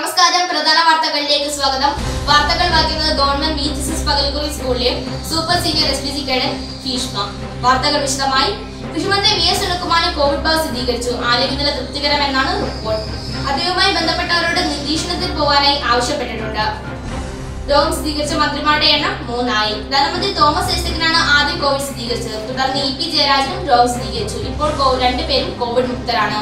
നമസ്കാരം പ്രധാന വാർത്തകളിലേക്ക് സ്വാഗതം വാർത്തകൾ വായിക്കുന്നത് government B H S Pakalkuri സ്കൂളിലെ super senior S P C cadet Bhishma വാർത്തകൾ വിശദമായി കൃഷിമന്ത്രി വി എസ് സുനിൽകുമാറിന് കോവിഡ് ബാധ സ്ഥിരീകരിച്ചു ആരോഗ്യനില തൃപ്തികരമെന്നാണ് റിപ്പോർട്ട് അദ്ദേഹവുമായി ബന്ധപ്പെട്ടവരോട് നിരീക്ഷണത്തിൽ പോകാനായി ആവശ്യപ്പെട്ടിട്ടുണ്ട് രോഗം സ്ഥിരീകരിച്ച മന്ത്രിമാരുടെ എണ്ണം മൂന്നായി ധനമന്ത്രി തോമസ് ഐസക്കിനാണ് ആദ്യം കോവിഡ് സ്ഥിരീകരിച്ചത് തുടർന്ന് ഇ പി ജയരാജനും രോഗം സ്ഥിരീകരിച്ചു ഇപ്പോൾ കോ- രണ്ടുപേരും കോവിഡ് മുക്തരാണ്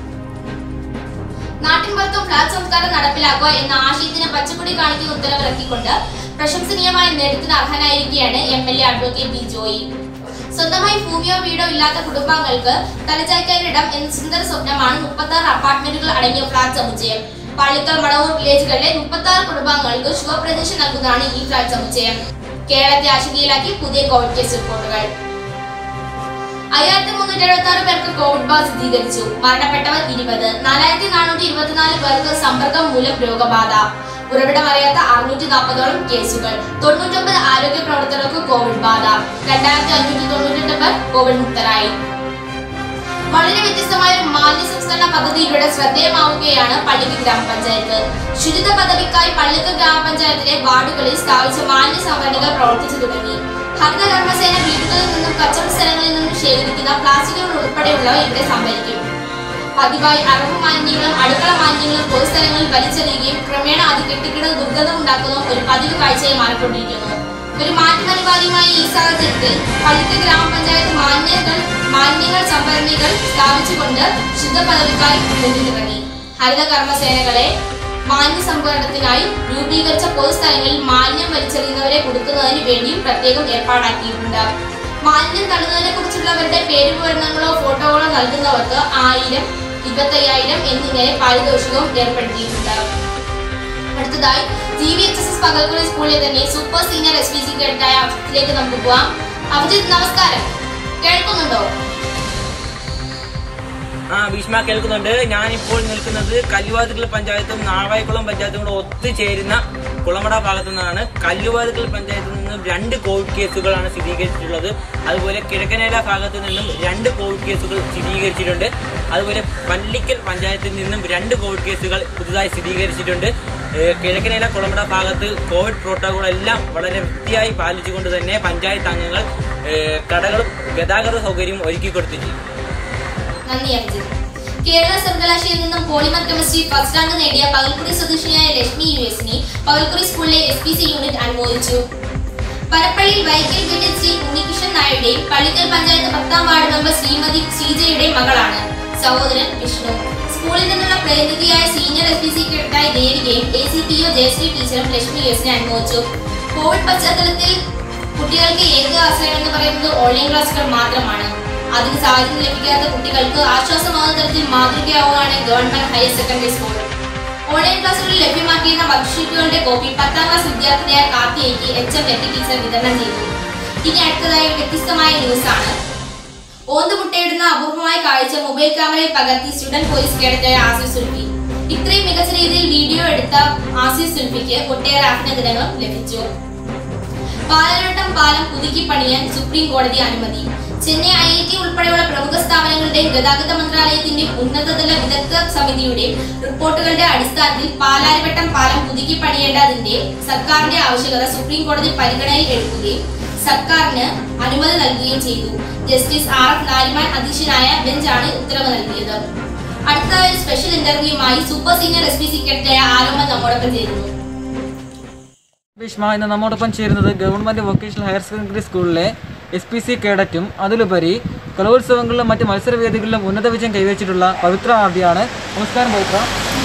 നാട്ടിൻപുറത്തും ഫ്ലാറ്റ് സംസ്കാരം നടപ്പിലാക്കുക എന്ന ആശയത്തിന് പച്ചക്കൊടി കാണിക്കുന്ന ഉത്തരവിറക്കിക്കൊണ്ട് പ്രശംസനീയമായ നേതൃത്വത്തിന് അർഹനായിരിക്കുകയാണ് M L A advocate B Joy സ്വന്തമായി ഭൂമിയോ വീടോ ഇല്ലാത്ത കുടുംബാംഗങ്ങൾക്ക് തലചായ്ക്കാനിടം എന്ന സുന്ദര സ്വപ്നമാണ് മുപ്പത്തി ആറ് അപ്പാർട്ട്മെന്റുകൾ അടങ്ങിയ ഫ്ലാറ്റ് സമുച്ചയം പള്ളിക്കൽ മടവൂർ വില്ലേജുകളിലെ മുപ്പത്തി ആറ് കുടുംബാംഗങ്ങൾക്ക് ശുഭപ്രതീക്ഷ നൽകുന്നതാണ് ഈ ഫ്ലാറ്റ് സമുച്ചയം കേരളത്തെ ആശങ്കയിലാക്കി പുതിയ കോവിഡ് കേസ് റിപ്പോർട്ടുകൾ അയ്യായിരത്തി മുന്നൂറ്റി എഴുപത്തി ആറ് പേർക്ക് കോവിഡ് ബാധ സ്ഥിരീകരിച്ചു മരണപ്പെട്ടവർ ഇരുപത് നാലായിരത്തി നാനൂറ്റി ഇരുപത്തിനാല് പേർക്ക് സമ്പർക്കം മൂലം രോഗബാധ ഉറവിടമറിയാത്ത അറുന്നൂറ്റി നാൽപ്പതോളം കേസുകൾ തൊണ്ണൂറ്റൊമ്പത് ആരോഗ്യ പ്രവർത്തകർക്ക് കോവിഡ് ബാധ രണ്ടായിരത്തി അഞ്ഞൂറ്റി തൊണ്ണൂറ്റെട്ട് പേർ കോവിഡ് മുക്തരായി വളരെ വ്യത്യസ്തമായ ഒരു മാലിന്യ സംസ്കരണ പദ്ധതിയിലൂടെ ശ്രദ്ധേയമാവുകയാണ് പള്ളിക്കൽ ഗ്രാമപഞ്ചായത്ത് ശുചിത പദവിക്കായി പള്ളിക്കൽ ഗ്രാമപഞ്ചായത്തിലെ വാർഡുകളിൽ സ്ഥാപിച്ച മാലിന്യ സംഭരണികൾ പ്രവർത്തിച്ചു തുടങ്ങി ഹരിത കർമ്മസേന വീടുകളിൽ നിന്നും കച്ചവട സ്ഥലങ്ങളിൽ നിന്നും ശേഖരിക്കുന്ന പ്ലാസ്റ്റിക്കുകൾ ഉൾപ്പെടെയുള്ളവ ഇവിടെ സംഭരിക്കും പതിവായി അറവ് മാലിന്യങ്ങളും അടുക്കള മാലിന്യങ്ങളും പൊതുസ്ഥലങ്ങളിൽ വലിച്ചെറിയുകയും ക്രമേണ അത് കെട്ടിക്കിടന്ന് ദുർഗന്ധം ഉണ്ടാക്കുന്ന ഒരു പതിവ് കാഴ്ചയായി മാറിക്കൊണ്ടിരിക്കുന്നു ഒരു മാറ്റം അനിവാര്യമായ ഈ സാഹചര്യത്തിൽ പള്ളിക്കൽ ഗ്രാമപഞ്ചായത്ത് മാലിന്യങ്ങൾ മാലിന്യങ്ങൾ സംഭരണികൾ സ്ഥാപിച്ചുകൊണ്ട് ശുദ്ധ പദവിക്കായി മുന്നിലിറങ്ങി ഹരിത കർമ്മസേനകളെ മാലിന്യ സംഭരണത്തിനായി രൂപീകരിച്ച പൊതുസ്ഥലങ്ങളിൽ മാലിന്യം വലിച്ചെറിയുന്നവരെ കൊടുക്കുന്നതിന് വേണ്ടിയും പ്രത്യേകം ഏർപ്പാടാക്കിയിട്ടുണ്ട് മാലിന്യം തള്ളുന്നതിനെ കുറിച്ചുള്ളവരുടെ പേര് വിവരണങ്ങളോ ഫോട്ടോകളോ നൽകുന്നവർക്ക് ആയിരം ഇരുപത്തയ്യായിരം എന്നിങ്ങനെ പാരിതോഷികവും ഏർപ്പെടുത്തിയിട്ടുണ്ട് അടുത്തതായി G V H S S Pakalkuri സ്കൂളിലെ തന്നെ super senior S P C കേട്ടായ അഭിജിത്തിലേക്ക് നമുക്ക് പോവാം അഭിജിത്ത് നമസ്കാരം കേൾക്കുന്നുണ്ടോ ആ ഭീഷ്മ കേൾക്കുന്നുണ്ട് ഞാനിപ്പോൾ നിൽക്കുന്നത് കല്ലുവാതുക്കൽ പഞ്ചായത്തും നാവായിക്കുളം പഞ്ചായത്തും കൂടെ ഒത്തുചേരുന്ന കുളമട ഭാഗത്തു നിന്നാണ് കല്ലുവാതുക്കൽ പഞ്ചായത്തിൽ നിന്നും രണ്ട് കോവിഡ് കേസുകളാണ് സ്ഥിരീകരിച്ചിട്ടുള്ളത് അതുപോലെ കിഴക്കനേല ഭാഗത്തു നിന്നും രണ്ട് കോവിഡ് കേസുകൾ സ്ഥിരീകരിച്ചിട്ടുണ്ട് അതുപോലെ പള്ളിക്കൽ പഞ്ചായത്തിൽ നിന്നും രണ്ട് കോവിഡ് കേസുകൾ പുതുതായി സ്ഥിരീകരിച്ചിട്ടുണ്ട് ഏഹ് കിഴക്കനേല കുളമട ഭാഗത്ത് കോവിഡ് പ്രോട്ടോകോൾ എല്ലാം വളരെ വൃത്തിയായി പാലിച്ചുകൊണ്ട് തന്നെ പഞ്ചായത്ത് അംഗങ്ങൾ ഏഹ് കടകളും ഗതാഗത സൗകര്യവും ഒരുക്കി കൊടുത്തിട്ടുണ്ട് നന്ദി അഭിജിത്ത് കേരള സർവകലാശാലയിൽ നിന്നും പോളിമർ കെമിസ്ട്രി ഫസ്റ്റ് റാങ്ക് നേടിയ പകൽക്കുറി സ്വദേശിനിയായ ലക്ഷ്മി യു എസിനെ പകൽക്കുറി സ്കൂളിലെ എസ് പി സി യൂണിറ്റ് അനുമോദിച്ചു പരപ്പള്ളിയിൽ വൈക്കൽ വില്ലേജ് ശ്രീ ഉണ്ണികൃഷ്ണൻ നായരുടെയും പള്ളിക്കൽ പഞ്ചായത്ത് പത്താം വാർഡ് മെമ്പർ ശ്രീമതി ശ്രീജയുടെയും മകളാണ് സഹോദരൻ വിഷ്ണു സ്കൂളിൽ നിന്നുള്ള പ്രതിനിധിയായ സീനിയർ എസ് പി സി കേട്ടായ ദേവികയും A C T O Jayasree ടീച്ചറും ലക്ഷ്മി യു എസിനെ അനുമോദിച്ചു കോവിഡ് പശ്ചാത്തലത്തിൽ കുട്ടികൾക്ക് ഏക ആശ്രയം എന്ന് പറയുന്നത് ഓൺലൈൻ ക്ലാസുകൾ മാത്രമാണ് അതിന് സാഹചര്യം ലഭിക്കാത്ത കുട്ടികൾക്ക് ആശ്വാസമാകുന്ന തരത്തിൽ മാതൃകയാവുകയാണ് government higher secondary school online ക്ലാസുകളിൽ ലഭ്യമാക്കിയിരുന്ന വർക്ക്ഷീറ്റുകളുടെ കോപ്പി പത്താം ക്ലാസ് വിദ്യാർത്ഥിനിയായ കാർത്തികയ്ക്ക് എച്ച് എം വെറ്റി ടീച്ചർ വിതരണം ചെയ്തു ഇനി അടുത്തതായി ഒരു വ്യത്യസ്തമായ ന്യൂസാണ് ഓന്തുമുട്ടയിടുന്ന അപൂർവമായ കാഴ്ച മൊബൈൽ ക്യാമറയിൽ പകർത്തി സ്റ്റുഡന്റ് പോലീസ് കേഡറ്റായ ആസിഫ് സുൽഫി ഇത്രയും മികച്ച രീതിയിൽ വീഡിയോ എടുത്ത ആസിഫ് സുൽഫിക്ക് ഒട്ടേറെ അഭിനന്ദനങ്ങളും ലഭിച്ചു പാലനോട്ടം പാലം പുതുക്കി പണിയാൻ സുപ്രീം കോടതി അനുമതി ചെന്നൈ ഐ ഐ ടി ഉൾപ്പെടെയുള്ള പ്രമുഖ സ്ഥാപനങ്ങളുടെയും ഗതാഗത മന്ത്രാലയത്തിന്റെയും ഉന്നതതല വിദഗ്ധ സമിതിയുടെയും റിപ്പോർട്ടുകളുടെ അടിസ്ഥാനത്തിൽ പാലാരിവട്ടം പാലം പുതുക്കി പണിയേണ്ടതിന്റെ സർക്കാരിന്റെ ആവശ്യകത സുപ്രീം കോടതി പരിഗണനയിൽ എടുക്കുകയും സർക്കാരിന് അനുമതി നൽകുകയും ചെയ്തു ജസ്റ്റിസ് ആർ എഫ് നാരിമാൻ അധ്യക്ഷനായ ബെഞ്ചാണ് ഉത്തരവ് നൽകിയത് അടുത്തതായി ഒരു സ്പെഷ്യൽ ഇന്റർവ്യൂമായി super senior S P C കേട്ടായ ആരോമൻ നമ്മോടൊപ്പം ചേരുന്നു ഭീഷ്മ ഇന്ന് നമ്മോടൊപ്പം ചേരുന്നത് ഗവൺമെന്റ് വൊക്കേഷണൽ ഹയർ സെക്കൻഡറി സ്കൂളിലെ എസ് പി സി കേഡറ്റും അതിലുപരി കലോത്സവങ്ങളിലും മറ്റ് മത്സരവേദികളിലും ഉന്നത വിജയം കൈവരിച്ചിട്ടുള്ള പവിത്ര ആർഡിയാണ് നമസ്കാരം പവിത്ര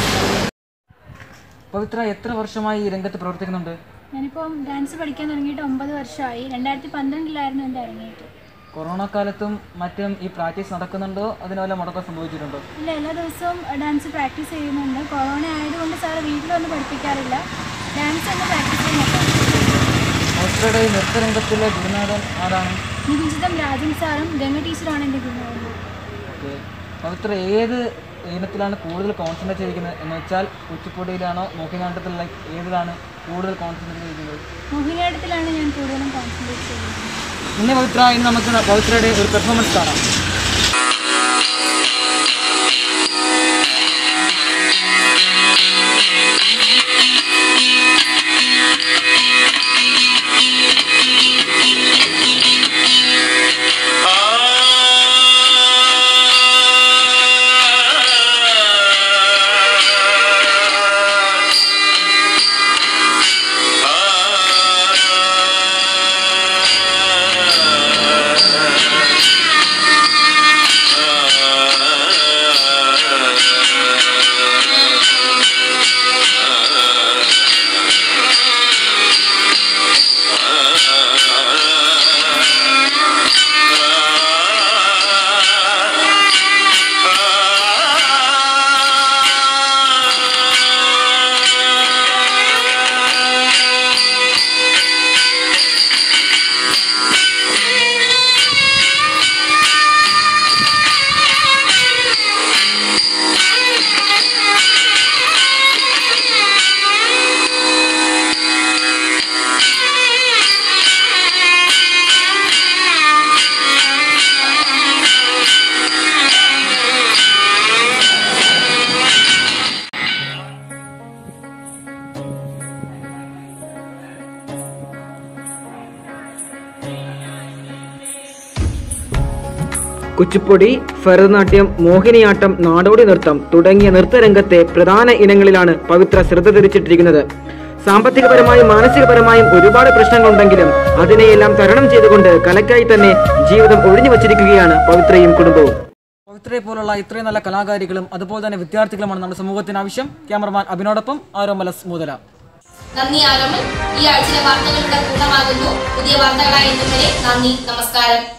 പവിത്ര എത്ര വർഷമായി ഈ രംഗത്ത് പ്രവർത്തിക്കുന്നുണ്ട് ഞാനിപ്പം ഡാൻസ് പഠിക്കാൻ തുടങ്ങിയിട്ട് ഒമ്പത് വർഷമായി രണ്ടായിരത്തി പന്ത്രണ്ടിലായിരുന്നു എൻ്റെ അരങ്ങേറ്റം കൊറോണ കാലത്തും മറ്റും ഈ പ്രാക്ടീസ് നടക്കുന്നുണ്ടോ അതിന് വല്ല മുടക്കം സംഭവിച്ചിട്ടുണ്ടോ ഇല്ല എല്ലാ ദിവസവും ഡാൻസ് പ്രാക്ടീസ് ചെയ്യുന്നുണ്ട് കൊറോണ ആയതുകൊണ്ട് സാറ് വീട്ടിൽ വന്ന് പഠിപ്പിക്കാറില്ല ഡാൻസ് തന്നെ പ്രാക്ടീസ് ചെയ്യുന്നുണ്ട് പവിത്രയുടെ ഈ നൃത്തരംഗത്തിലെ ഗുരുനാഥൻ ആരാണ് നികുഞ്ചിതം രാജൻ സാറും ഗംഗ ടീച്ചറാണ് എൻ്റെ ഗുരുവാണ് ഓക്കെ പവിത്ര ഏത് ഇനത്തിലാണ് കൂടുതൽ കോൺസെൻട്രേറ്റ് ചെയ്തിരിക്കുന്നത് എന്ന് വെച്ചാൽ കുച്ചിപ്പുടിയിലാണോ മോഹിനാട്ടത്തിലുള്ള ഏതിലാണ് കൂടുതൽ കോൺസെൻട്രേറ്റ് ചെയ്തിരിക്കുന്നത് മോഹിനിയാട്ടത്തിലാണ് ഞാൻ കൂടുതലും കോൺസെൻട്രേറ്റ് ചെയ്യുന്നത് ഇന്ന് പവിത്ര ഇന്ന് നമുക്ക് പവിത്രയുടെ ഒരു പെർഫോമൻസ് കാണാം ും കുച്ചിപ്പൊടി ഭരതനാട്യം മോഹിനിയാട്ടം നാടോടി നൃത്തം തുടങ്ങിയ നൃത്തരംഗത്തെ പ്രധാന ഇനങ്ങളിലാണ് പവിത്ര ശ്രദ്ധ തിരിച്ചിട്ടിരിക്കുന്നത് സാമ്പത്തികപരമായും മാനസികപരമായും ഒരുപാട് പ്രശ്നങ്ങളുണ്ടെങ്കിലും അതിനെയെല്ലാം തരണം ചെയ്തുകൊണ്ട് കലയ്ക്കായി തന്നെ ജീവിതം ഒഴിഞ്ഞു വച്ചിരിക്കുകയാണ് പവിത്രയും കുടുംബവും പവിത്രയെ പോലുള്ള ഇത്രയും നല്ല കലാകാരികളും അതുപോലെ തന്നെ വിദ്യാർത്ഥികളുമാണ് നമ്മുടെ സമൂഹത്തിന് ആവശ്യം ക്യാമറമാൻ അഭിനോടൊപ്പം ആരോമലസ് മുതല നന്ദി ആരോമൽ ഈ ആഴ്ചയിലെ വാർത്തകളുടെ പൂർണ്ണമാകുന്നു പുതിയ വാർത്തകളായി എത്തുന്നവരെ നന്ദി നമസ്കാരം